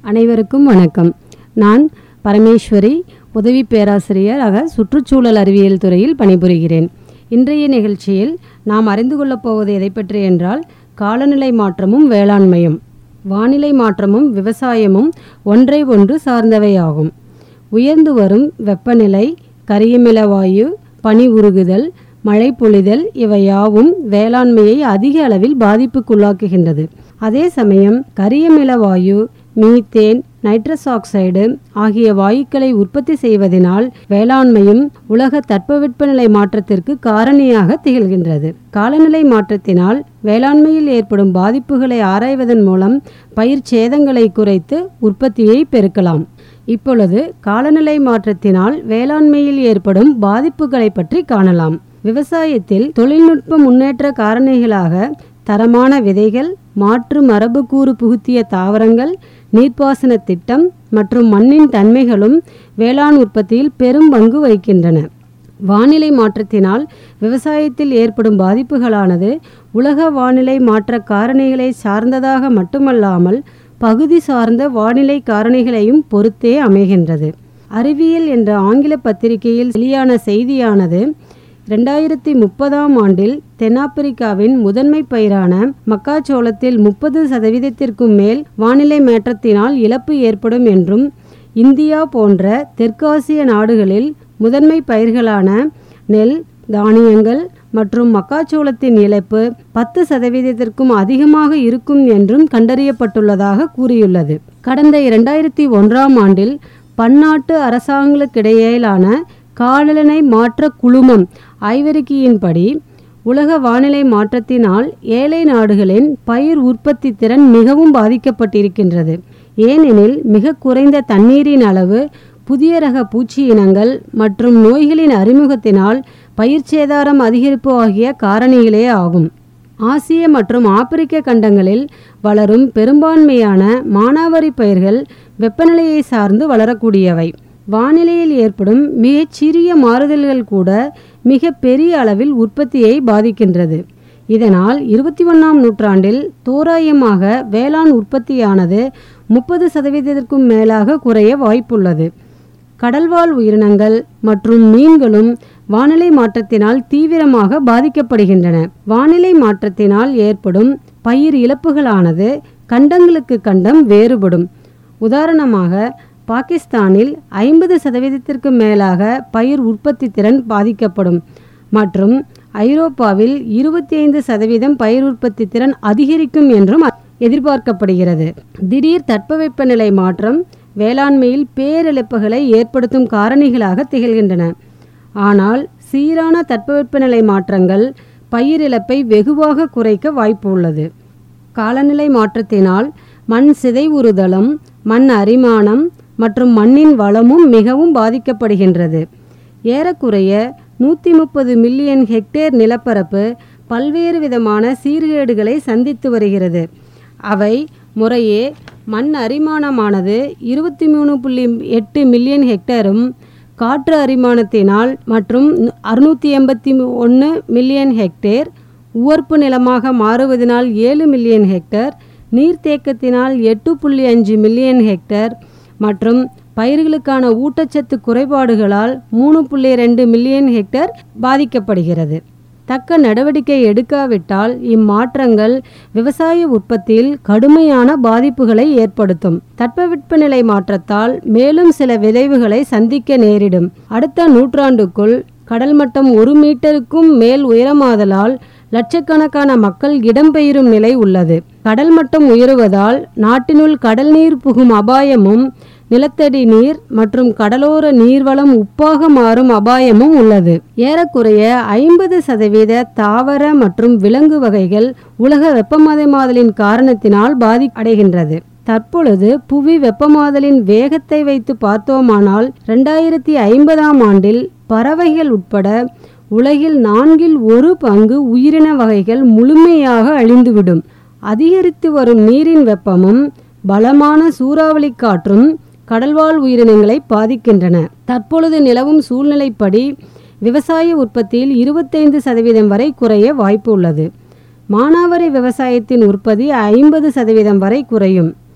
அனைவருக்கும் வணக்கம் நான் பரமேஸ்வரி உதவி பேராசிரியராக சுற்றுச்சூழல் அறிவியல் துறையில் பணிபுரிகிறேன் இன்றைய நிகழ்ச்சியில் நாம் அறிந்து கொள்ளப் போவது எதை பற்றி என்றால் காலநிலை மாற்றமும் வேளாண்மையும் வானிலை மாற்றமும் விவசாயமும் ஒன்றை ஒன்று சார்ந்தவையாகும் உயர்ந்து வரும் வெப்பநிலை கரியமில வாயு பனி உருகுதல் மழை பொழிதல் இவை யாவும் வேளாண்மையை அதிக அளவில் பாதிப்புக்குள்ளாக்குகின்றது அதே சமயம் கரியமில வாயு மீத்தேன் நைட்ரஸ் ஆக்சைடு ஆகிய வாயுக்களை உற்பத்தி செய்வதனால் வேளாண்மையும் உலக தட்பவெப்பநிலை மாற்றத்திற்கு காரணியாக திகழ்கின்றது காலநிலை மாற்றத்தினால் வேளாண்மையில் ஏற்படும் பாதிப்புகளை ஆராய்வதன் மூலம் பயிர் சேதங்களை குறைத்து உற்பத்தியை பெருக்கலாம் இப்பொழுது காலநிலை மாற்றத்தினால் வேளாண்மையில் ஏற்படும் பாதிப்புகளை பற்றி காணலாம் விவசாயத்தில் தொழில்நுட்ப முன்னேற்ற காரணிகளாக தரமான விதைகள் மாற்று மரபுக்கூறு புகுத்திய தாவரங்கள் நீர்ப்பாசன திட்டம் மற்றும் மண்ணின் தன்மைகளும் வேளாண் உற்பத்தியில் பெரும் பங்கு வகிக்கின்றன வானிலை மாற்றத்தினால் விவசாயத்தில் ஏற்படும் பாதிப்புகளானது உலக வானிலை மாற்ற காரணிகளை சார்ந்ததாக மட்டுமல்லாமல் பகுதி சார்ந்த வானிலை காரணிகளையும் பொறுத்தே அமைகின்றது அறிவியல் என்ற ஆங்கில பத்திரிகையில் வெளியான செய்தியானது ரெண்டாயிரத்தி முப்பதாம் ஆண்டில் தென்னாப்பிரிக்காவின் முதன்மை பயிரான மக்காச்சோளத்தில் முப்பது சதவீதத்திற்கும் மேல் வானிலை மாற்றத்தினால் இழப்பு ஏற்படும் என்றும் இந்தியா போன்ற தெற்காசிய நாடுகளில் முதன்மை பயிர்களான நெல் தானியங்கள் மற்றும் மக்காச்சோளத்தின் இழப்பு பத்து சதவீதத்திற்கும் அதிகமாக இருக்கும் என்றும் கண்டறியப்பட்டுள்ளதாக கூறியுள்ளது கடந்த இரண்டாயிரத்தி ஒன்றாம் ஆண்டில் பன்னாட்டு அரசாங்களுக்கிடையிலான காலநிலை மாற்ற குழுமம் ஆய்வறிக்கையின்படி உலக வானிலை மாற்றத்தினால் ஏழை நாடுகளின் பயிர் உற்பத்தி திறன் மிகவும் பாதிக்கப்பட்டிருக்கின்றது ஏனெனில் மிக குறைந்த தண்ணீரின் அளவு புதிய ரக பூச்சி இனங்கள் மற்றும் நோய்களின் அறிமுகத்தினால் பயிர் சேதாரம் அதிகரிப்பு ஆகிய காரணிகளே ஆகும் ஆசிய மற்றும் ஆப்பிரிக்க கண்டங்களில் வளரும் பெரும்பான்மையான மானாவாரி பயிர்கள் வெப்பநிலையை சார்ந்து வளரக்கூடியவை வானிலையில் ஏற்படும் மிகச் சிறிய மாறுதல்கள் கூட மிக பெரிய அளவில் உற்பத்தியை பாதிக்கின்றது இதனால் இருபத்தி ஒன்றாம் நூற்றாண்டில் தோராயமாக வேளாண் உற்பத்தியானது முப்பது சதவீதத்திற்கும் மேலாக குறைய வாய்ப்புள்ளது கடல்வாழ் உயிரினங்கள் மற்றும் மீன்களும் வானிலை மாற்றத்தினால் தீவிரமாக பாதிக்கப்படுகின்றன வானிலை மாற்றத்தினால் ஏற்படும் பயிர் இழப்புகளானது கண்டங்களுக்கு கண்டம் வேறுபடும் உதாரணமாக பாகிஸ்தானில் ஐம்பது சதவீதத்திற்கு மேலாக பயிர் உற்பத்தி திறன் பாதிக்கப்படும் மற்றும் ஐரோப்பாவில் இருபத்தி ஐந்து சதவீதம் பயிர் உற்பத்தி திறன் அதிகரிக்கும் என்றும் எதிர்பார்க்கப்படுகிறது திடீர் தட்பவெப்பநிலை மாற்றம் வேளாண்மையில் பேரிழப்புகளை ஏற்படுத்தும் காரணிகளாக திகழ்கின்றன ஆனால் சீரான தட்பவெப்பநிலை மாற்றங்கள் பயிர் இழப்பை வெகுவாக குறைக்க வாய்ப்பு உள்ளது காலநிலை மாற்றத்தினால் மண் சிதைவுறுதலும் மண் அரிமானம் மற்றும் மண்ணின் வளமும் மிகவும் பாதிக்கப்படுகின்றது ஏறக்குறைய நூற்றி முப்பது மில்லியன் ஹெக்டேர் நிலப்பரப்பு பல்வேறு விதமான சீர்கேடுகளை சந்தித்து வருகிறது அவை முறையே மண் அரிமானமானது இருபத்தி மூணு புள்ளி எட்டு மில்லியன் ஹெக்டேரும் காற்று அரிமானத்தினால் மற்றும் அறுநூற்றி எண்பத்தி ஒன்று மில்லியன் ஹெக்டேர் உவர்ப்பு நிலமாக மாறுவதனால் ஏழு மில்லியன் ஹெக்டேர் நீர்த்தேக்கத்தினால் எட்டு புள்ளி அஞ்சு மில்லியன் ஹெக்டேர் மற்றும் பயிர்களுக்கான ஊட்டச்சத்து குறைபாடுகளால் மூணு புள்ளி ரெண்டு மில்லியன் ஹெக்டேர் பாதிக்கப்படுகிறது தக்க நடவடிக்கை எடுக்காவிட்டால் இம்மாற்றங்கள் விவசாய உற்பத்தியில் கடுமையான பாதிப்புகளை ஏற்படுத்தும் தட்பவெப்பநிலை மாற்றத்தால் மேலும் சில விளைவுகளை சந்திக்க நேரிடும் அடுத்த நூற்றாண்டுக்குள் கடல் மட்டம் ஒரு மீட்டருக்கும் மேல் உயரமாதலால் லட்சக்கணக்கான மக்கள் இடம்பெயரும் நிலை உள்ளது கடல் மட்டம் உயருவதால் நாட்டினுள் கடல் நீர் புகும் அபாயமும் நிலத்தடி நீர் மற்றும் கடலோர நீர்வளம் உப்பாக மாறும் அபாயமும் உள்ளது ஏறக்குறைய ஐம்பது சதவீத தாவர மற்றும் விலங்கு வகைகள் உலக வெப்பமயமாதலின் காரணத்தினால் பாதி அடைகின்றது தற்பொழுது புவி வெப்பமாதலின் வேகத்தை வைத்து பார்த்தோமானால் ரெண்டாயிரத்தி ஐம்பதாம் ஆண்டில் பறவைகள் உட்பட உலகில் நான்கில் ஒரு பங்கு உயிரின வகைகள் முழுமையாக அழிந்துவிடும் அதிகரித்து வரும் நீரின் வெப்பமும் பலமான சூறாவளி காற்றும் கடல்வாழ் உயிரினங்களை பாதிக்கின்றன தற்பொழுது நிலவும் சூழ்நிலைப்படி விவசாய உற்பத்தியில் இருபத்தைந்து சதவீதம் வரை குறைய வாய்ப்பு உள்ளது மானாவாரி விவசாயத்தின் உற்பத்தி ஐம்பது சதவீதம் வரை குறையும்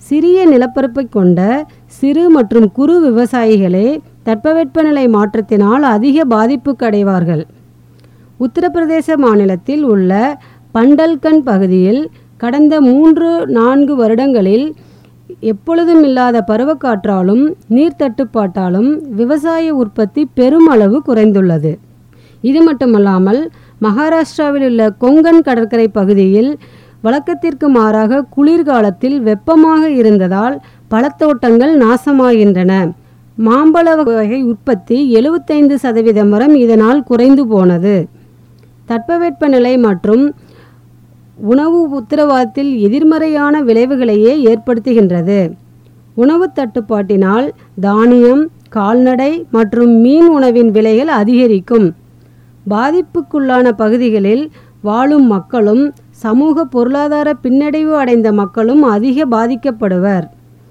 சிறிய நிலப்பரப்பை கொண்ட சிறு மற்றும் குறு விவசாயிகளே தட்பவெப்பநிலை மாற்றத்தினால் அதிக பாதிப்புக்கு அடைவார்கள் உத்தரப்பிரதேச மாநிலத்தில் உள்ள பண்டல்கண்ட் பகுதியில் கடந்த மூன்று நான்கு வருடங்களில் எப்பொழுதும் இல்லாத பருவக்காற்றாலும் நீர் தட்டுப்பாட்டாலும் விவசாய உற்பத்தி பெருமளவு குறைந்துள்ளது இது மட்டுமல்லாமல் மகாராஷ்டிராவில் உள்ள கொங்கன் கடற்கரை பகுதியில் வழக்கத்திற்கு மாறாக குளிர்காலத்தில் வெப்பமாக இருந்ததால் பழத்தோட்டங்கள் நாசமாகின்றன மாம்பழ வகை உற்பத்தி எழுபத்தைந்து சதவீதம் வரை இதனால் குறைந்து போனது தட்பவெப்பநிலை மற்றும் உணவு உத்தரவாதத்தில் எதிர்மறையான விளைவுகளையே ஏற்படுத்துகின்றது உணவு தட்டுப்பாட்டினால் தானியம் கால்நடை மற்றும் மீன் உணவின் விலைகள் அதிகரிக்கும் பாதிப்புக்குள்ளான பகுதிகளில் வாழும் மக்களும் சமூக பொருளாதார பின்னடைவு அடைந்த மக்களும் அதிக பாதிக்கப்படுவர்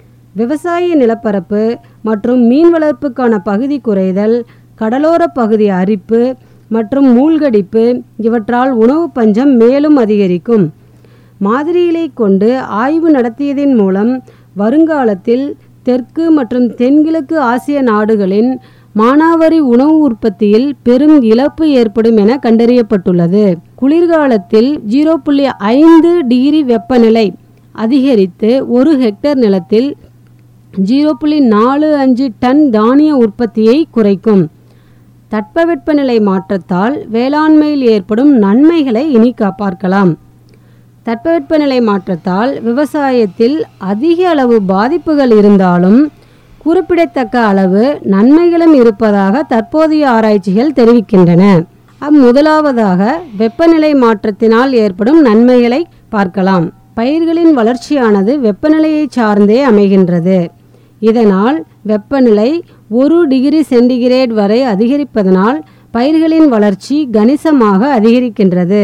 விவசாய நிலப்பரப்பு மற்றும் மீன் வளர்ப்புக்கான பகுதி குறைதல் கடலோர பகுதி அரிப்பு மற்றும் மூழ்கடிப்பு இவற்றால் உணவு பஞ்சம் மேலும் அதிகரிக்கும் மாதிரிகளை கொண்டு ஆய்வு நடத்தியதின் மூலம் வருங்காலத்தில் தெற்கு மற்றும் தென்கிழக்கு ஆசிய நாடுகளின் மானாவாரி உணவு உற்பத்தியில் பெரும் இழப்பு ஏற்படும் என கண்டறியப்பட்டுள்ளது குளிர்காலத்தில் ஜீரோ புள்ளி ஐந்து டிகிரி வெப்பநிலை அதிகரித்து ஒரு ஹெக்டேர் நிலத்தில் ஜீரோ புள்ளி நாலு அஞ்சு டன் தானிய உற்பத்தியை குறைக்கும் தட்பவெப்பநிலை மாற்றத்தால் வேளாண்மையில் ஏற்படும் நன்மைகளை இனி கா- பார்க்கலாம் தட்பவெப்பநிலை மாற்றத்தால் விவசாயத்தில் அதிக அளவு பாதிப்புகள் இருந்தாலும் குறிப்பிடத்தக்க அளவு நன்மைகளும் இருப்பதாக தற்போதைய ஆராய்ச்சிகள் தெரிவிக்கின்றன அம்முதலாவதாக வெப்பநிலை மாற்றத்தினால் ஏற்படும் நன்மைகளை பார்க்கலாம் பயிர்களின் வளர்ச்சியானது வெப்பநிலையை சார்ந்தே அமைகின்றது இதனால் வெப்பநிலை ஒரு டிகிரி சென்டிகிரேட் வரை அதிகரிப்பதனால் பயிர்களின் வளர்ச்சி கணிசமாக அதிகரிக்கின்றது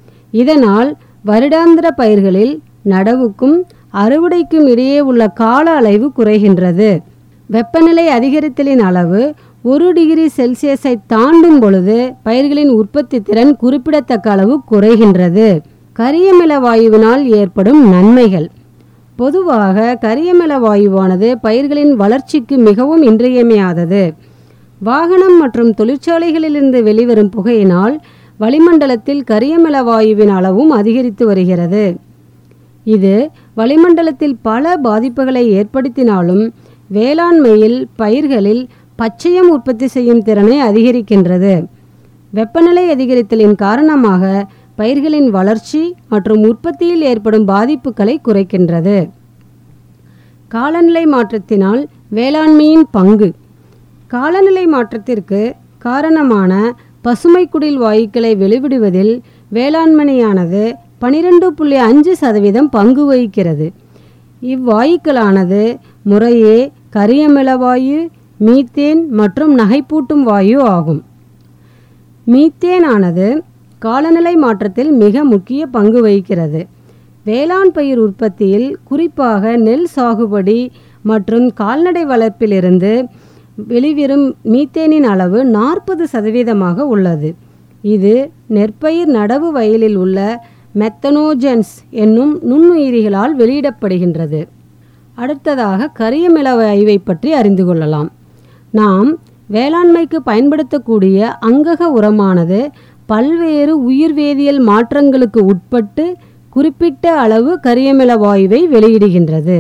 இதனால் வருடாந்திர பயிர்களில் நடவுக்கும் அறுவடைக்கும் இடையே உள்ள கால அளவு குறைகின்றது வெப்பநிலை அதிகரித்தலின் அளவு ஒரு டிகிரி செல்சியஸை தாண்டும் பொழுது பயிர்களின் உற்பத்தி திறன் குறிப்பிடத்தக்க அளவு குறைகின்றது கரியமில வாயுவினால் ஏற்படும் நன்மைகள் பொதுவாக கரியமில வாயுவானது பயிர்களின் வளர்ச்சிக்கு மிகவும் இன்றியமையாதது வாகனம் மற்றும் தொழிற்சாலைகளிலிருந்து வெளிவரும் புகையினால் வளிமண்டலத்தில் கரியமில வாயுவின் அளவும் அதிகரித்து வருகிறது இது வளிமண்டலத்தில் பல பாதிப்புகளை ஏற்படுத்தினாலும் வேளாண்மையில் பயிர்களில் பச்சையம் உற்பத்தி செய்யும் திறனை அதிகரிக்கின்றது வெப்பநிலை அதிகரித்தலின் காரணமாக பயிர்களின் வளர்ச்சி மற்றும் உற்பத்தியில் ஏற்படும் பாதிப்புகளை குறைக்கின்றது காலநிலை மாற்றத்தினால் வேளாண்மையின் பங்கு காலநிலை மாற்றத்திற்கு காரணமான பசுமை குடில் வாயுக்களை வெளிவிடுவதில் வேளாண்மனையானது பனிரெண்டு புள்ளி அஞ்சு சதவீதம் பங்கு வகிக்கிறது இவ்வாயுக்களானது முறையே கரியமில வாயு மீத்தேன் மற்றும் நகைப்பூட்டும் வாயு ஆகும் மீத்தேன் ஆனது காலநிலை மாற்றத்தில் மிக முக்கிய பங்கு வகிக்கிறது வேளாண் பயிர் உற்பத்தியில் குறிப்பாக நெல் சாகுபடி மற்றும் கால்நடை வளர்ப்பிலிருந்து வெளிவரும் மீத்தேனின் அளவு நாற்பது சதவீதமாக உள்ளது இது நெற்பயிர் நடவு வயலில் உள்ள மெத்தனோஜென்ஸ் என்னும் நுண்ணுயிரிகளால் வெளியிடப்படுகின்றது அடுத்ததாக கரியமில வாயுவை பற்றி அறிந்து கொள்ளலாம் நாம் வேளாண்மைக்கு பயன்படுத்தக்கூடிய அங்கக உரமானது பல்வேறு உயிர்வேதியியல் மாற்றங்களுக்கு உட்பட்டு குறிப்பிட்ட அளவு கரியமில வாயுவை வெளியிடுகின்றது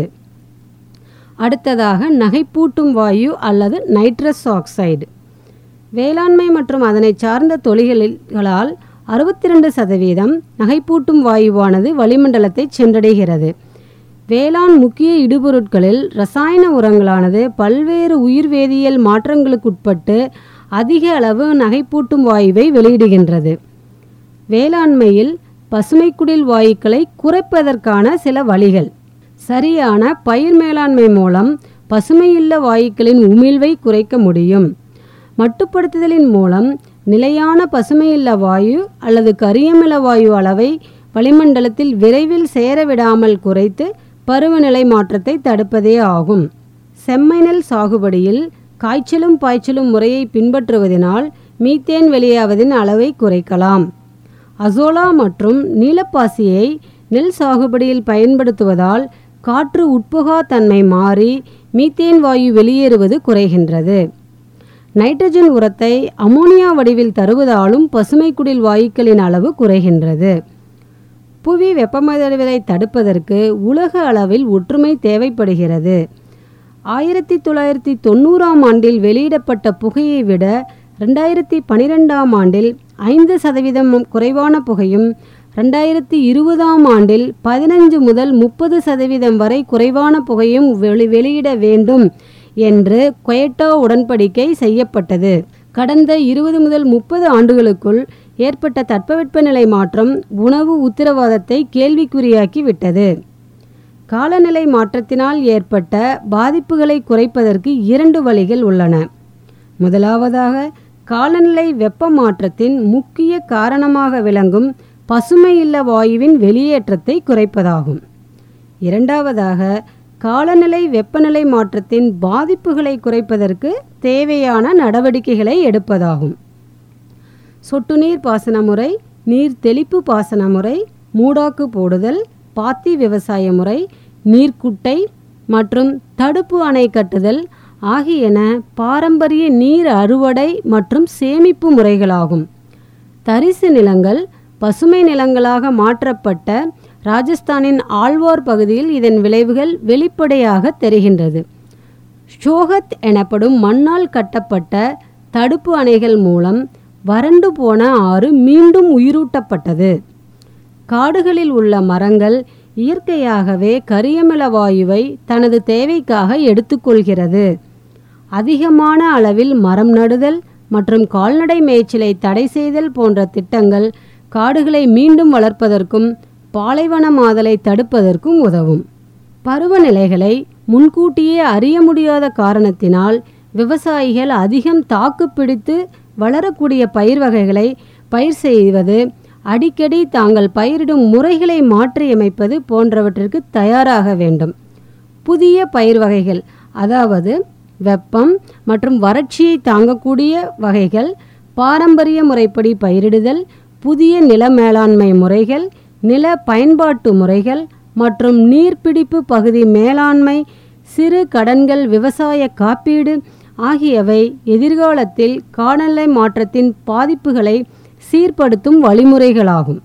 அடுத்ததாக நகைப்பூட்டும் வாயு அல்லது நைட்ரஸ் ஆக்சைடு வேளாண்மை மற்றும் அதனை சார்ந்த தொழில்களால் அறுபத்தி ரெண்டு சதவீதம் நகைப்பூட்டும் வாயுவானது வளிமண்டலத்தை சென்றடைகிறது வேளாண் முக்கிய இடுபொருட்களில் ரசாயன உரங்களானது பல்வேறு உயிர்வேதியியல் மாற்றங்களுக்குட்பட்டு அதிக அளவு நகைப்பூட்டும் வாயுவை வெளியிடுகின்றது வேளாண்மையில் பசுமைக்குடில் வாயுக்களை குறைப்பதற்கான சில வழிகள் சரியான பயிர் மேலாண்மை மூலம் பசுமையுள்ள வாயுக்களின் உமிழ்வை குறைக்க முடியும் மட்டுப்படுத்துதலின் மூலம் நிலையான பசுமையுள்ள வாயு அல்லது கரியமில வாயு அளவை வளிமண்டலத்தில் விரைவில் சேரவிடாமல் குறைத்து பருவநிலை மாற்றத்தை தடுப்பதே ஆகும் செம்மை நெல் சாகுபடியில் காய்ச்சலும் பாய்ச்சலும் முறையை பின்பற்றுவதனால் மீத்தேன் வெளியாவதின் அளவை குறைக்கலாம் அசோலா மற்றும் நீலப்பாசியை நெல் சாகுபடியில் பயன்படுத்துவதால் காற்று உட்புகா தன்மை மாறி மீத்தேன் வாயு வெளியேறுவது குறைகின்றது நைட்ரஜன் உரத்தை அமோனியா வடிவில் தருவதாலும் பசுமைக்குடில் வாயுக்களின் அளவு குறைகின்றது புவி வெப்பமடைவதை தடுப்பதற்கு உலக அளவில் ஒற்றுமை தேவைப்படுகிறது ஆயிரத்தி தொள்ளாயிரத்தி தொண்ணூறாம் ஆண்டில் வெளியிடப்பட்ட புகையை விட ரெண்டாயிரத்தி பனிரெண்டாம் ஆண்டில் ஐந்து சதவீதம் குறைவான புகையும் ரெண்டாயிரத்தி இருபதாம் ஆண்டில் பதினஞ்சு முதல் முப்பது சதவீதம் வரை குறைவான புகையும் வெளி வெளியிட வேண்டும் என்று கொயட்டோ உடன்படிக்கை செய்யப்பட்டது கடந்த இருபது முதல் முப்பது ஆண்டுகளுக்குள் ஏற்பட்ட தட்பவெப்பநிலை மாற்றம் உணவு உத்தரவாதத்தை கேள்விக்குறியாக்கி விட்டது காலநிலை மாற்றத்தினால் ஏற்பட்ட பாதிப்புகளை குறைப்பதற்கு இரண்டு வழிகள் உள்ளன முதலாவதாக காலநிலை வெப்ப மாற்றத்தின் முக்கிய காரணமாக விளங்கும் பசுமையில்ல வாயுவின் வெளியேற்றத்தை குறைப்பதாகும் இரண்டாவதாக காலநிலை வெப்பநிலை மாற்றத்தின் பாதிப்புகளை குறைப்பதற்கு தேவையான நடவடிக்கைகளை எடுப்பதாகும் சொட்டு நீர் பாசன முறை நீர் தெளிப்பு பாசன முறை மூடாக்கு போடுதல் பாத்தி விவசாய முறை நீர்க்குட்டை மற்றும் தடுப்பு அணை கட்டுதல் ஆகியன பாரம்பரிய நீர் அறுவடை மற்றும் சேமிப்பு முறைகளாகும் தரிசு நிலங்கள் பசுமை நிலங்களாக மாற்றப்பட்ட ராஜஸ்தானின் ஆழ்வார் பகுதியில் இதன் விளைவுகள் வெளிப்படையாக தெரிகின்றது ஷோகத் எனப்படும் மண்ணால் கட்டப்பட்ட தடுப்பு அணைகள் மூலம் வறண்டு போன ஆறு மீண்டும் உயிரூட்டப்பட்டது காடுகளில் உள்ள மரங்கள் இயற்கையாகவே கரியமில வாயுவை தனது தேவைக்காக எடுத்துக்கொள்கிறது அதிகமான அளவில் மரம் நடுதல் மற்றும் கால்நடை மேய்ச்சலை தடை செய்தல் போன்ற திட்டங்கள் காடுகளை மீண்டும் வளர்ப்பதற்கும் பாலைவனமாதலை தடுப்பதற்கும் உதவும் பருவநிலைகளை முன்கூட்டியே அறிய முடியாத காரணத்தினால் விவசாயிகள் அதிகம் தாக்கு பிடித்து வளரக்கூடிய பயிர் வகைகளை பயிர் செய்வது அடிக்கடி தாங்கள் பயிரிடும் முறைகளை மாற்றியமைப்பது போன்றவற்றிற்கு தயாராக வேண்டும் புதிய பயிர் வகைகள் அதாவது வெப்பம் மற்றும் வறட்சியை தாங்கக்கூடிய வகைகள் பாரம்பரிய முறைப்படி பயிரிடுதல் புதிய நில மேலாண்மை முறைகள் நில பயன்பாட்டு முறைகள் மற்றும் நீர்பிடிப்பு பகுதி மேலாண்மை சிறு கடன்கள் விவசாய காப்பீடு ஆகியவை எதிர்காலத்தில் காலநிலை மாற்றத்தின் பாதிப்புகளை சீர்படுத்தும் வழிமுறைகளாகும்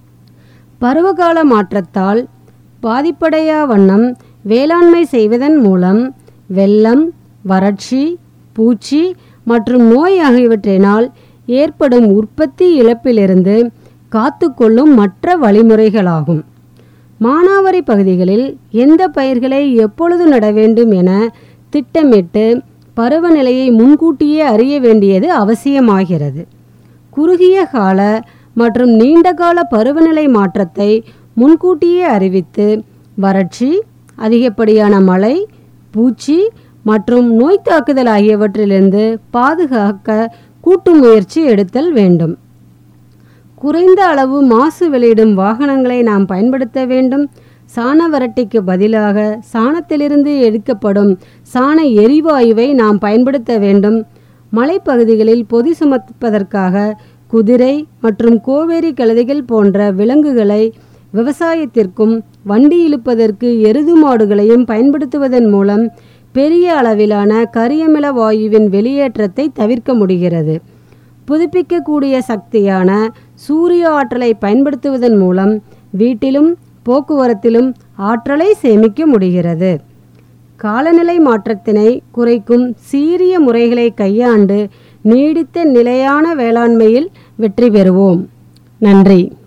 பருவகால மாற்றத்தால் பாதிப்படையா வண்ணம் வேளாண்மை செய்வதன் மூலம் வெள்ளம் வறட்சி பூச்சி மற்றும் நோய் ஆகியவற்றினால் ஏற்படும் உற்பத்தி இழப்பிலிருந்து காத்துக்கொள்ளும் மற்ற வழிமுறைகளாகும் மானாவாரி பகுதிகளில் எந்த பயிர்களை எப்பொழுது நட வேண்டும் என திட்டமிட்டு பருவநிலையை முன்கூட்டியே அறிய வேண்டியது அவசியமாகிறது குறுகிய கால மற்றும் நீண்டகால பருவநிலை மாற்றத்தை முன்கூட்டியே அறிவித்து வறட்சி அதிகப்படியான மழை பூச்சி மற்றும் நோய் தாக்குதல் ஆகியவற்றிலிருந்து பாதுகாக்க கூட்டு முயற்சி எடுத்தல் வேண்டும் குறைந்த அளவு மாசு வெளியிடும் வாகனங்களை நாம் பயன்படுத்த வேண்டும் சாண வரட்டிக்கு பதிலாக சாணத்திலிருந்து எடுக்கப்படும் சாண எரிவாயுவை நாம் பயன்படுத்த வேண்டும் மலைப்பகுதிகளில் பொதி சுமப்பதற்காக குதிரை மற்றும் கோவேரி கழுதைகள் போன்ற விலங்குகளை விவசாயத்திற்கும் வண்டி இழுப்பதற்கு எருது மாடுகளையும் பயன்படுத்துவதன் மூலம் பெரிய அளவிலான கரியமில வாயுவின் வெளியேற்றத்தை தவிர்க்க முடிகிறது புதுப்பிக்கக்கூடிய சக்தியான சூரிய ஆற்றலை பயன்படுத்துவதன் மூலம் வீட்டிலும் போக்குவரத்திலும் ஆற்றலை சேமிக்க முடிகிறது காலநிலை மாற்றத்தினை குறைக்கும் சீரிய முறைகளை கையாண்டு நீடித்த நிலையான வேளாண்மையில் வெற்றி பெறுவோம் நன்றி